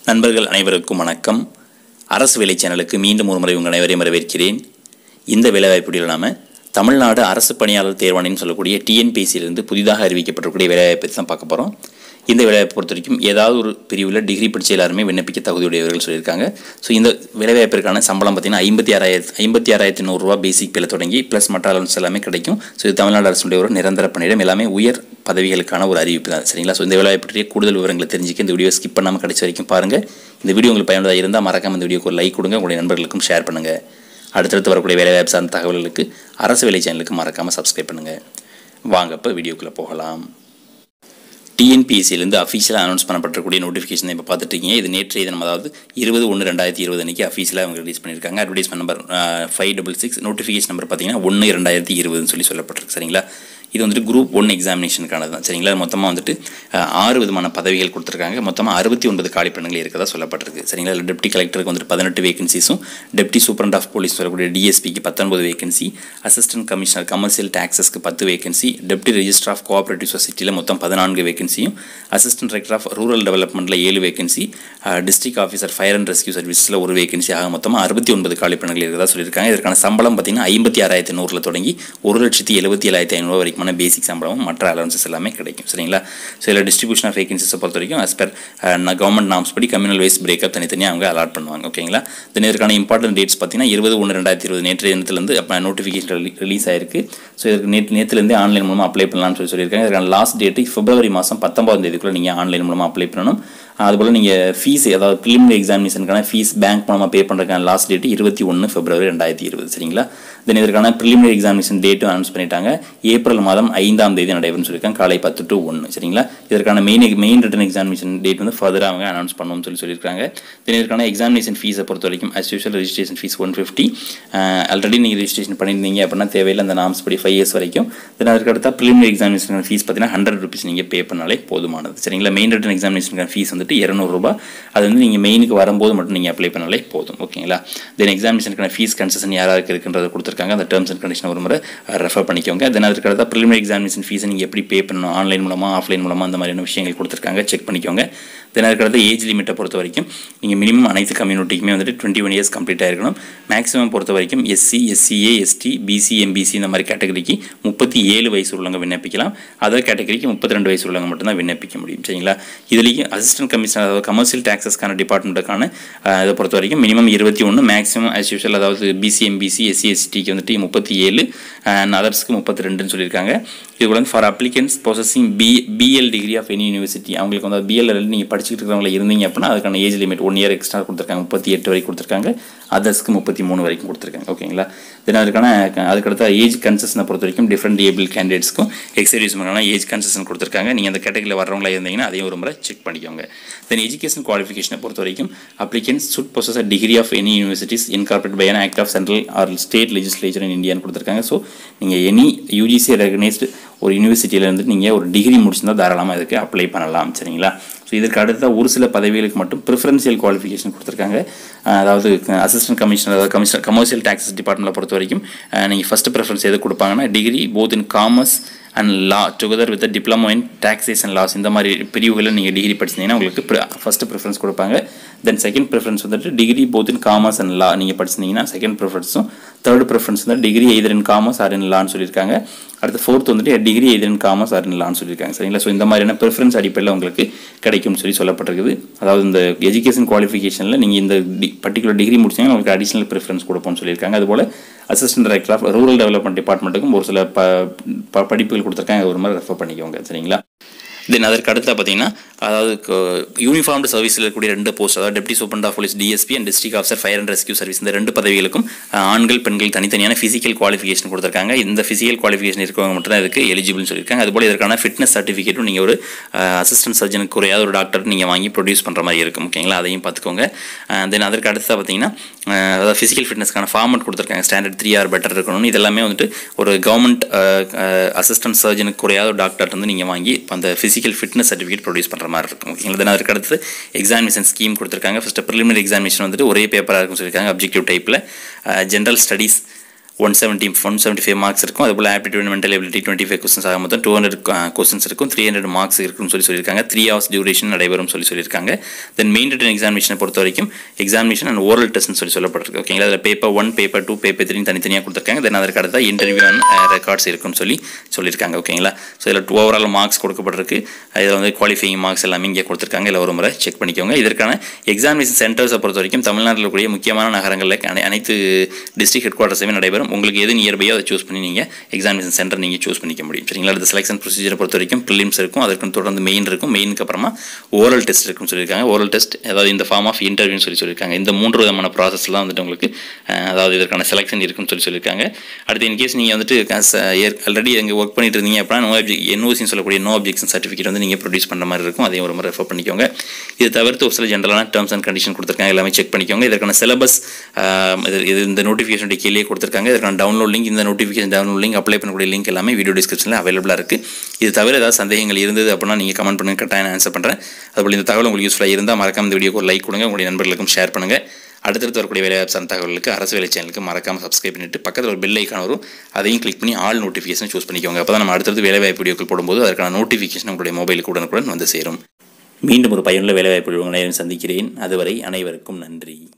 நண்பர்கள் அனைவருக்கும் வணக்கம் அரசு வேலை சேனலுக்கு மீண்டும் ஒரு முறை உங்கள் அனைவரையும் வரவேற்கிறேன் இந்த வேலைவாய்ப்புகளில் நாம தமிழ்நாடு அரசு பணியாளர் தேர்வாணையம் சொல்லக்கூடிய டிஎன்பிசியிலிருந்து புதிதாக அறிவிக்கப்பட்டிருக்கக்கூடிய வேலைவாய்ப்பை தான் பார்க்க போகிறோம் இந்த வேலைவாய்ப்பை பொறுத்த வரைக்கும் ஏதாவது ஒரு பிரிவில் டிகிரி படித்த எல்லாருமே விண்ணப்பிக்க தகுதியுடையவர்கள் சொல்லியிருக்காங்க ஸோ இந்த வேலைவாய்ப்பிற்கான சம்பளம் பார்த்தீங்கன்னா ஐம்பத்தி ஆறாயிரத்து ஐம்பத்தி ஆறாயிரத்தி நூறுரூவா பேசிக் பேல தொடங்கி ப்ளஸ் மற்ற அலவன்ஸ் எல்லாமே கிடைக்கும் ஸோ இது தமிழ்நாடு அரசுடைய ஒரு நிரந்தர பணியிடம் எல்லாமே உயர் பதவிகளுக்கான ஒரு அறிவிப்பு தான் சரிங்களா ஸோ இந்த வேலைவாய்ப்பு பற்றிய கூடுதல் விவரங்களை தெரிஞ்சுக்க இந்த வீடியோ ஸ்கிப் பண்ணாமல் கடைசி வரைக்கும் பாருங்கள் இந்த வீடியோ உங்களுக்கு பயனுள்ளதாக இருந்தால் மறக்காம இந்த வீடியோக்கு ஒரு லைக் கொடுங்க உங்களுடைய நண்பர்களுக்கும் ஷேர் பண்ணுங்கள் அடுத்தடுத்து வரக்கூடிய வேலைவாய்ப்பு சார்ந்த தகவல்களுக்கு அரசு வேலை சேனலுக்கு மறக்காமல் சப்ஸ்கிரைப் பண்ணுங்கள் வாங்க இப்போ வீடியோக்குள்ளே போகலாம் டிஎன்பிஎஸ்சிலேருந்து அஃபீஷியலாக அனௌன்ஸ் பண்ணப்பட்டிருக்கக்கூடிய நோட்டிஃபிகேஷன் இப்போ பார்த்துட்டு இருக்கீங்க இது நேற்றைய தினம் அதாவது இருபது ஒன்று ரெண்டாயிரத்தி இருபது அன்றைக்கி அஃபீஷியலாக அவங்க ரிலீஸ் பண்ணியிருக்காங்க advertisement number five double six notification number பார்த்தீங்கன்னா ஒன்று ரெண்டாயிரத்தி இருபதுன்னு சொல்லி சொல்லப்பட்டிருக்கு சரிங்களா இது வந்துட்டு குரூப் ஒன் எக்ஸாமினேஷனுக்கானது தான் சரிங்களா மொத்தமாக வந்துட்டு அஹ், ஆறு விதமான பதவிகள் கொடுத்துருக்காங்க மொத்தமாக அறுபத்தி ஒன்பது காலி பெண்கள் இருக்கதா சொல்லப்பட்டிருக்கு சரிங்களா இதில் டெப்டி கலெக்டருக்கு வந்துட்டு பதினெட்டு வேகன்சிஸும் டெப்டி சூப்பரண்ட் ஆஃப் போலீஸ் சொல்லக்கூடிய டிஎஸ்பிக்கு பத்தொன்பது வேகன்சி அசிஸ்டன்ட் கமிஷனர் கமர்ஷியல் டாக்ஸஸ்க்கு பத்து vacancy deputy register of cooperative சொசைட்டியில் மொத்தம் பதினான்கு வேகன்சியும் அசிஸ்டன்ட் டைரக்டர் ஆஃப் ரூரல் டெவலப்மெண்ட்டில் ஏழு vacancy district officer fire and rescue சர்வீஸில் ஒரு வேகன்சி ஆக மொத்தமாக அறுபத்தி ஒன்பது காலி பெண்கள் இருக்கிறதா சொல்லியிருக்காங்க இதற்கான சம்பளம் பார்த்தீங்கன்னா ஐம்பத்தி ஆறாயிரத்தி நூறில் தொடங்கி ஒரு லட்சத்தி எழுபத்தி ஏழாயிரத்தி ஐநூறு வரைக்குமான பேசிக் சம்பளமும் மற்ற அலவன்சஸ் எல்லாமே கிடைக்கும் சரிங்களா ஸோ இதில் டிஸ்ட்ரிபியூஷன் ஆஃப் வேகன்சிஸை பொறுத்த வரைக்கும் as per கவர்மெண்ட் நாம்ஸ் படி கம்யூனல் வைஸ் பிரேக்கப் தனித்தனியாக அவங்க அலாட் பண்ணுவாங்க ஓகேங்களா தென் இதற்கான இம்பார்ட்டன்ட் டேட்ஸ் பார்த்தீங்கன்னா இருபது ஒன்று ரெண்டாயிரத்தி இருபது நேற்றைய தினத்துலேருந்து அப்போ நோட்டிஃபிகேஷன் ரிலீஸ் ஆயிருக்கு ஸோ இதுக்கு நேற்று நேற்றுலேருந்தே ஆன்லைன் மூலமாக அப்ளை பண்ணலாம்னு சொல்லி சொல்லியிருக்காங்க இதற்கான லாஸ்ட் டேட்டு பிப்ரவரி மாதம் பத்தொம்பதாம் தேதிக்குள்ளே நீங்கள் ஆன்லைன் மூலமாக அப்ளை பண்ணணும் அதுபோல் நீங்கள் ஃபீஸ் அதாவது ப்ரிலிமினரி எக்ஸாமினேஷனுக்கான ஃபீஸ் பேங்க் மூலமாக பே பண்ணுறதுக்கான லாஸ்ட் டேட்டு இருபத்தி ஒன்று பிப்ரவரி ரெண்டாயிரத்தி இருபது சரிங்களா தென் இதற்கான ப்ரிலிமினரி எக்ஸாமினேஷன் டேட்டும் அனௌன்ஸ் பண்ணிட்டாங்க ஏப்ரல் மாதம் ஐந்தாம் தேதி நடைபெறும் சொல்லியிருக்காங்க காலை பத்து டு ஒன்று சரிங்களா இதற்கான main main written examination date வந்து ஃபர்தராக அவங்க அனௌன்ஸ் பண்ணுவோம்னு சொல்லி சொல்லியிருக்காங்க தென் இதற்கான எக்ஸாமினேஷன் ஃபீஸை பொறுத்த வரைக்கும் as usual registration fee one fifty already நீங்கள் ரெஜிஸ்ட்ரேஷன் பண்ணியிருந்தீங்க அப்படின்னா தேவையில்லை அந்த நாம்ஸ் படி ஃபைவ் இயர்ஸ் வரைக்கும் தென் அதற்கு அடுத்த ப்ரிலிமினரி எக்ஸாமினேஷன் ஃபீஸ் பார்த்தீங்கன்னா ஹண்ட்ரட் ருபீஸ் நீங்கள் பே பண்ணாலே போதுமானது சரிங்களா மெயின் ரிட்டன் எக்ஸாமினேஷனுக்கான ஃபீஸ் வந்துட்டு இரநூறுபா அது வந்து நீங்கள் மெயினுக்கு வரும்போது மட்டும் நீங்கள் அப்ளை பண்ணாலே போதும் ஓகேங்களா தென் எக்ஸாமினேஷனுக்கான ஃபீஸ் கன்செஷன் யாராருக்கு இருக்குன்றதை கொடுத்துருக்காங்க அந்த டேர்ம்ஸ் அண்ட் கண்டிஷன் ஒரு முறை ரெஃபர் பண்ணிக்கோங்க தென் அதுக்கு அடுத்த ப்ரிலிமினரி எக்ஸாமினேஷன் ஃபீஸை நீங்கள் எப்படி பே பண்ணணும் ஆன்லைன் மூலமாக ஆஃப்லைன் மூலமாக அந்த மாதிரியான விஷயங்கள் கொடுத்துருக்காங்க செக் பண்ணிக்கோங்க தென் அதுக்கு அடுத்த ஏஜ் லிமிட்டை பொறுத்த வரைக்கும் நீங்கள் மினிமம் அனைத்து கம்யூனிட்டிக்குமே வந்துட்டு டுவெண்ட்டி ஒன் இயர்ஸ் கம்ப்ளீட் ஆயிருக்கணும் மேக்ஸிமம் பொறுத்த வரைக்கும் SC SCA ST BC MBC இந்த மாதிரி கேட்டகரிக்கு முப்பத்தி ஏழு வயசு உள்ளவங்க விண்ணப்பிக்கலாம் அதர் கேட்டகரிக்கு முப்பத்தி ரெண்டு வயசு உள்ளவங்க மட்டும்தான் விண்ணப்பிக்க முடியும் சரிங்களா இதுலேயும் அசிஸ்டன்ட் கமிஷனர் அதாவது கமர்ஷியல் டாக்ஸஸ்க்கான டிபார்ட்மெண்ட்டுக்கான இதை பொறுத்த வரைக்கும் மினிமம் இருபத்தி ஒன்று மேக்ஸிமம் as usual அதாவது பிசி எம்பிசி எஸ்சி எஸ்டிக்கு வந்துட்டு முப்பத்தி ஏழு அண்ட் அதர்ஸ்க்கு முப்பத்தி ரெண்டுன்னு சொல்லியிருக்காங்க இது வந்து for applicants processing B BL degree of any university அவங்களுக்கு வந்து பிஎல் நீங்கள் படிச்சுட்டு இருக்கிறவங்கள இருந்தீங்க அப்படின்னா அதுக்கான age limit one year extra கொடுத்துருக்காங்க முப்பத்தி எட்டு வரைக்கும் கொடுத்துருக்காங்க அதர்ஸ்க்கு முப்பத்தி மூணு வரைக்கும் கொடுத்துருக்காங்க ஓகேங்களா தென் அதுக்கான அதுக்கடுத்த ஏஜ் கன்செஷனை பொறுத்த வரைக்கும் டிஃப்ரெண்ட் ஏபிள் கேண்டிடேட்ஸ்க்கும் எக்ஸர்வீஸ்மெண்ட்கான ஏஜ் கன்செஷன் கொடுத்துருக்காங்க நீங்கள் அந்த கேட்டகரியில் வர்றவங்களா இருந்தீங்கன்னா அதையும் ஒரு முறை செக் பண்ணிக்கோங்க தென் எஜுகேஷன் குவாலிஃபிகேஷனை பொறுத்த வரைக்கும் applicants should possess degree of any universities incorporated by an act of central or state legislature in இந்தியான்னு கொடுத்துருக்காங்க ஸோ நீங்கள் எனி யூஜிசி ரெகனைஸ்டு ஒரு யூனிவர்சிட்டியில் இருந்து நீங்கள் ஒரு டிகிரி முடிச்சிருந்தா தாராளமாக இதுக்கு அப்ளை பண்ணலாம் சரிங்களா ஸோ இதற்கு அடுத்த ஒரு சில பதவிகளுக்கு மட்டும் ப்ரிஃபரன்ஷியல் குவாலிஃபிகேஷன் கொடுத்துருக்காங்க அஹ் அதாவது அசிஸ்டன்ட் கமிஷனர் அதாவது கமிஷனர் கமர்ஷியல் டாக்ஸஸ் டிபார்ட்மெண்ட்டில் பொறுத்த வரைக்கும் நீங்கள் ஃபஸ்ட்டு ப்ரிஃபரன்ஸ் எது கொடுப்பாங்கன்னா degree both in commerce and law together with diploma in taxation laws இந்த மாதிரி பிரிவுகளில் நீங்கள் டிகிரி படிச்சிங்கன்னா உங்களுக்கு ஃபஸ்ட்டு ப்ரிஃபரன்ஸ் கொடுப்பாங்க தென் செகண்ட் ப்ரிஃபரன்ஸ் வந்துட்டு degree both in commerce and law நீங்கள் படிச்சிருந்தீங்கன்னா செகண்ட் ப்ரிஃபரன்ஸும் தேர்ட் ப்ரிஃபரன்ஸ் வந்து degree either in commerce R இன் லான்னு சொல்லியிருக்காங்க அடுத்து ஃபோர்த் வந்துட்டு degree either in commerce R இன் லான்னு சொல்லியிருக்காங்க சரிங்களா ஸோ இந்த மாதிரியான ப்ரிஃபரன்ஸ் அடிப்படையில் உங்களுக்கு கிடைக்கும்னு சொல்லி சொல்லப்பட்டிருக்குது அதாவது இந்த எஜுகேஷன் குவாலிஃபிகேஷனில் நீங்கள் இந்த டி பர்டிகுலர் டிகிரி முடிச்சீங்கன்னா உங்களுக்கு அடிஷனல் ப்ரிஃபரன்ஸ் கொடுப்போம்னு சொல்லியிருக்காங்க அதுபோல் assistant director of rural development டிபார்ட்மெண்ட்டுக்கும் ஒரு சில ப ப- படிப்புகள் கொடுத்துருக்காங்க அது ஒரு மாதிரி ரெஃபர் பண்ணிக்கோங்க சரிங்களா தென் அதற்கு அடுத்து பார்த்தீங்கன்னா அதாவது யூனிஃபார்ம்டு சர்வீஸில் இருக்கக்கூடிய ரெண்டு போஸ்ட் அதாவது deputy superintendent of police DSP and district officer fire and rescue service இந்த ரெண்டு பதவிகளுக்கும் அஹ், ஆண்கள் பெண்கள் தனித்தனியான ஃபிசிக்கல் குவாலிஃபிகேஷன் கொடுத்துருக்காங்க இந்த ஃபிசிக்கல் குவாலிஃபிகேஷன் இருக்கவங்க மட்டும் தான் இதுக்கு எலிஜிபிள்னு சொல்லியிருக்காங்க அதுபோல் இதற்கான ஃபிட்னஸ் சர்டிஃபிகேட்டும் நீங்கள் ஒரு அசிஸ்டன்ட் சர்ஜனுக்கு குறையாத ஒரு டாக்டர் நீங்கள் வாங்கி ப்ரொடியூஸ் பண்ணுற மாதிரி இருக்கும் ஓகேங்களா அதையும் பார்த்துக்கோங்க தென் அதற்கு அடுத்து பார்த்தீங்கன்னா அஹ், அதாவது ஃபிசிக்கல் ஃபிட்னஸ்க்கான ஃபார்மெட் கொடுத்துருக்காங்க ஸ்டாண்டர்ட் த்ரீ ஆர் பெட்டர் இருக்கணும்னு இதெல்லாமே வந்துட்டு ஒரு கவர்மெண்ட் அசிஸ்டன்ட் சர்ஜனுக்கு குறையாத ஒரு டாக்டர் வந்து நீங்கள் வாங்கி அந்த ஃபிசிக்கல் ஃபிட்னஸ் சர்டிஃபிகேட் ப்ரொடியூஸ் பண்ணுற மாதிரி இருக்கும் ஓகேங்களா தென் அதுக்கு அடுத்து எக்ஸாமினேஷன் ஸ்கீம் கொடுத்துருக்காங்க ஃபஸ்ட்டு ப்ரிலிமினரி எக்ஸாமினேஷன் வந்துட்டு ஒரே பேப்பராக இருக்கும்னு சொல்லியிருக்காங்க அப்ஜெக்டிவ் டைப்பில் general studies one seventy one seventy five marks இருக்கும் அதுபோல் aptitude mental ability twenty five questions ஆக மொத்தம் டூ ஹண்ட்ரட் கொஸ்டின்ஸ் இருக்கும் த்ரீ ஹண்ட்ரட் மார்க்ஸ் இருக்குன்னு சொல்லி சொல்லியிருக்காங்க த்ரீ ஹவர்ஸ் டியூரேஷன் நடைபெறும் சொல்லி சொல்லியிருக்காங்க தென் மெயின் ரிட்டன் எக்ஸாமினேஷனை பொறுத்த வரைக்கும் எக்ஸாமினேஷன் அண்ட் ஓரல் டெஸ்ட்னு சொல்லி சொல்லப்பட்டிருக்கு ஓகேங்களா அதில் paper one paper two paper three தனித்தனியாக கொடுத்துருக்காங்க தென் அதற்கு அடுத்த இன்டர்வியூ அண்ட் ரெக்கார்ட்ஸ் இருக்குன்னு சொல்லி சொல்லியிருக்காங்க ஓகேங்களா ஸோ இதில் டூ ஓவரால் மார்க்ஸ் கொடுக்கப்பட்டிருக்கு இதில் வந்து குவாலிஃபைங் மார்க்ஸ் எல்லாமே இங்கே கொடுத்துருக்காங்க இல்லை ஒரு முறை செக் பண்ணிக்கோங்க இதற்கான எக்ஸாமினேஷன் சென்டர்ஸை பொறுத்த வரைக்கும் தமிழ்நாட்டில் இருக்கக்கூடிய முக்கியமான நகரங்களில் அனை- அனைத்து டிஸ்ட்ரிக்ட் ஹெட் குவார்ட்டர்ஸுமே நடைபெறும் உங்களுக்கு எது நியர்பையோ அதை சூஸ் பண்ணி நீங்கள் எக்ஸாமினேஷன் சென்டர் நீங்கள் சூஸ் பண்ணிக்க முடியும் சரிங்களா அது செலெக்ஷன் ப்ரொசீஜரை பொறுத்த வரைக்கும் ப்ரிலிம்ஸ் இருக்கும் அதற்கு தொடர்ந்து மெயின் இருக்கும் மெயினுக்கு அப்புறமா ஓரல் டெஸ்ட் இருக்குன்னு சொல்லியிருக்காங்க ஓரல் டெஸ்ட் அதாவது இந்த ஃபார்ம் ஆஃப் இன்டர்வியூன்னு சொல்லி சொல்லியிருக்காங்க இந்த மூன்று விதமான ப்ராசஸ்லாம் வந்துட்டு உங்களுக்கு அஹ், அதாவது இதற்கான செலெக்ஷன் இருக்குன்னு சொல்லி சொல்லியிருக்காங்க அடுத்து இன்கேஸ் நீங்கள் வந்துட்டு ஆல்ரெடி அங்கே ஒர்க் பண்ணிட்டு இருந்தீங்க அப்படின்னா நோ அப்ஜெக் என்ஓசின்னு சொல்லக்கூடிய நோ அப்ஜெக்ஷன் சர்டிஃபிகேட் வந்து நீங்கள் ப்ரொடியூஸ் பண்ணுற மாதிரி இருக்கும் அதையும் ஒரு முறை ரெஃபர் பண்ணிக்கோங்க இது தவிர்த்து ஒரு சில ஜென்ரலான டேர்ம்ஸ் அண்ட் கண்டிஷன் கொடுத்துருக்காங்க எல்லாமே செக் பண்ணிக்கோங்க இதற்கான சிலபஸ் இது இது இந்த நோட்டிஃபிகேஷன் கீழே கொடுத்துருக்காங்க இதற்கான டவுன்லோட் லிங்க் இந்த நோட்டிஃபிகேஷன் டவுன்லோட் லிங்க் அப்ளை பண்ணக்கூடிய லிங்க் எல்லாமே வீடியோ டிஸ்கிரிப்ஷனில் அவைலபிளாக இருக்குது இது தவிர ஏதாவது சந்தேகங்கள் இருந்தது அப்படின்னா நீங்கள் கமெண்ட் பண்ணுங்க கட்டாயம் நான் ஆன்சர் பண்ணுறேன் அதுபோல் இந்த தகவல் உங்களுக்கு யூஸ்ஃபுல்லாக இருந்தால் மறக்காம இந்த வீடியோக்கு ஒரு லைக் கொடுங்க உங்களுடைய நண்பர்களுக்கும் ஷேர் பண்ணுங்கள் அடுத்தடுத்து வரக்கூடிய வேலை சார்ந்த தகவலுக்கு அரசு வேலை சேனலுக்கு மறக்காம சப்ஸ்கிரைப் பண்ணிட்டு பக்கத்தில் ஒரு பெல் ஐக்கான் வரும் அதையும் கிளிக் பண்ணி ஆல் நோட்டிஃபிகேஷன் சூஸ் பண்ணிக்கோங்க அப்போ தான் நம்ம அடுத்தடுத்து வேலைவாய்ப்பு வீடியோக்கள் போடும்போது அதற்கான நோட்டிஃபிகேஷன் உங்களுடைய மொபைலுக்கு உடனுக்குடன் வந்து சேரும் மீண்டும் ஒரு பயனுள்ள வேலைவாய்ப்பு நேரம் சந்திக்கிறேன் அதுவரை அனைவருக்கும் நன்றி